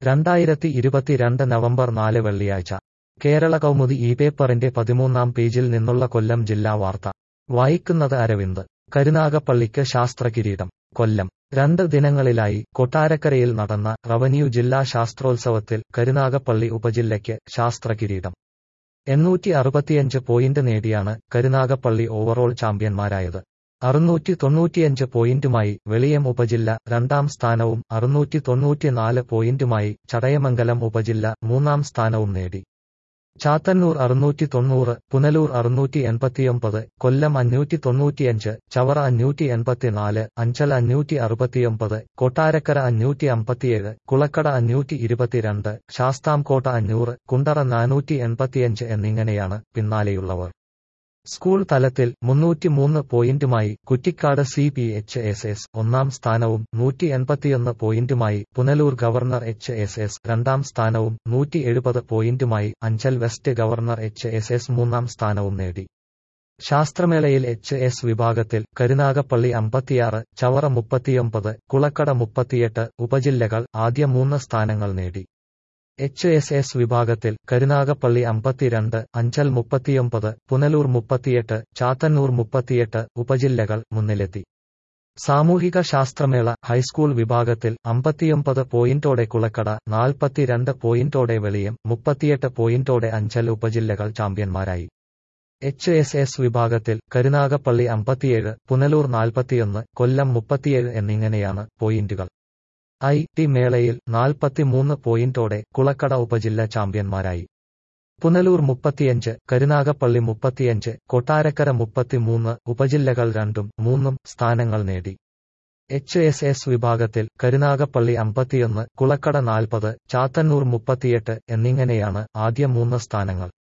രണ്ടായിരത്തി ഇരുപത്തിരണ്ട് നവംബർ നാല് വെള്ളിയാഴ്ച കേരള കൗമുദി ഈ പേപ്പറിന്റെ പതിമൂന്നാം പേജിൽ നിന്നുള്ള കൊല്ലം ജില്ലാ വാർത്ത വായിക്കുന്നത് അരവിന്ദ് കരുനാഗപ്പള്ളിക്ക് ശാസ്ത്രകിരീടം കൊല്ലം രണ്ട് ദിനങ്ങളിലായി കൊട്ടാരക്കരയിൽ നടന്ന റവന്യൂ ജില്ലാ ശാസ്ത്രോത്സവത്തിൽ കരുനാഗപ്പള്ളി ഉപജില്ലയ്ക്ക് ശാസ്ത്രകിരീടം എണ്ണൂറ്റി അറുപത്തിയഞ്ച് പോയിന്റ് നേടിയാണ് കരുനാഗപ്പള്ളി ഓവറോൾ ചാമ്പ്യന്മാരായത് അറുന്നൂറ്റി തൊണ്ണൂറ്റിയഞ്ച് പോയിന്റുമായി വെളിയം ഉപജില്ല രണ്ടാം സ്ഥാനവും അറുന്നൂറ്റി തൊണ്ണൂറ്റിനാല് പോയിന്റുമായി ചടയമംഗലം ഉപജില്ല മൂന്നാം സ്ഥാനവും നേടി ചാത്തന്നൂർ അറുന്നൂറ്റി തൊണ്ണൂറ് പുനലൂർ അറുന്നൂറ്റി എൺപത്തിയൊമ്പത് കൊല്ലം അഞ്ഞൂറ്റി തൊണ്ണൂറ്റിയഞ്ച് ചവറ അഞ്ഞൂറ്റി എൺപത്തിനാല് അഞ്ചൽ അഞ്ഞൂറ്റി അറുപത്തിയൊമ്പത് കൊട്ടാരക്കര അഞ്ഞൂറ്റി അമ്പത്തിയേഴ് കുളക്കട അഞ്ഞൂറ്റി ഇരുപത്തിരണ്ട് ശാസ്താംകോട്ട അഞ്ഞൂറ് കുണ്ടറ നാനൂറ്റി എൺപത്തിയഞ്ച് എന്നിങ്ങനെയാണ് പിന്നാലെയുള്ളവർ സ്കൂൾ തലത്തിൽ മുന്നൂറ്റിമൂന്ന് പോയിന്റുമായി Kuttikkad C P H S S ഒന്നാം സ്ഥാനവും നൂറ്റി എൺപത്തിയൊന്ന് പോയിന്റുമായി Punalur government H S S രണ്ടാം സ്ഥാനവും നൂറ്റി എഴുപത് പോയിന്റുമായി Anchal west government H S S മൂന്നാം സ്ഥാനവും നേടി ശാസ്ത്രമേളയിൽ എച്ച് എസ് വിഭാഗത്തിൽ കരുനാഗപ്പള്ളി അമ്പത്തിയാറ് ചവറ മുപ്പത്തിയൊമ്പത് കുളക്കട മുപ്പത്തിയെട്ട് ഉപജില്ലകൾ ആദ്യ മൂന്ന് സ്ഥാനങ്ങൾ നേടി എച്ച് എസ് എസ് വിഭാഗത്തിൽ കരുനാഗപ്പള്ളി അമ്പത്തിരണ്ട് അഞ്ചൽ മുപ്പത്തിയൊമ്പത് പുനലൂർ മുപ്പത്തിയെട്ട് ചാത്തന്നൂർ മുപ്പത്തിയെട്ട് ഉപജില്ലകൾ മുന്നിലെത്തി സാമൂഹിക ശാസ്ത്രമേള ഹൈസ്കൂൾ വിഭാഗത്തിൽ അമ്പത്തിയൊമ്പത് പോയിന്റോടെ കുളക്കട നാൽപ്പത്തിരണ്ട് പോയിന്റോടെ വെളിയം മുപ്പത്തിയെട്ട് പോയിന്റോടെ അഞ്ചൽ ഉപജില്ലകൾ ചാമ്പ്യന്മാരായി എച്ച് എസ് എസ് വിഭാഗത്തിൽ കരുനാഗപ്പള്ളി അമ്പത്തിയേഴ് പുനലൂർ നാൽപ്പത്തിയൊന്ന് കൊല്ലം മുപ്പത്തിയേഴ് എന്നിങ്ങനെയാണ് പോയിന്റുകൾ ഐ ടി മേളയിൽ നാൽപ്പത്തിമൂന്ന് പോയിന്റോടെ കുളക്കട ഉപജില്ല ചാമ്പ്യന്മാരായി പുനലൂർ മുപ്പത്തിയഞ്ച് കരുനാഗപ്പള്ളി മുപ്പത്തിയഞ്ച് കൊട്ടാരക്കര മുപ്പത്തിമൂന്ന് ഉപജില്ലകൾ രണ്ടും മൂന്നും സ്ഥാനങ്ങൾ നേടി എച്ച് എസ് എസ് വിഭാഗത്തിൽ കരുനാഗപ്പള്ളി അമ്പത്തിയൊന്ന് കുളക്കട നാൽപ്പത് ചാത്തന്നൂർ മുപ്പത്തിയെട്ട് എന്നിങ്ങനെയാണ് ആദ്യ മൂന്ന് സ്ഥാനങ്ങൾ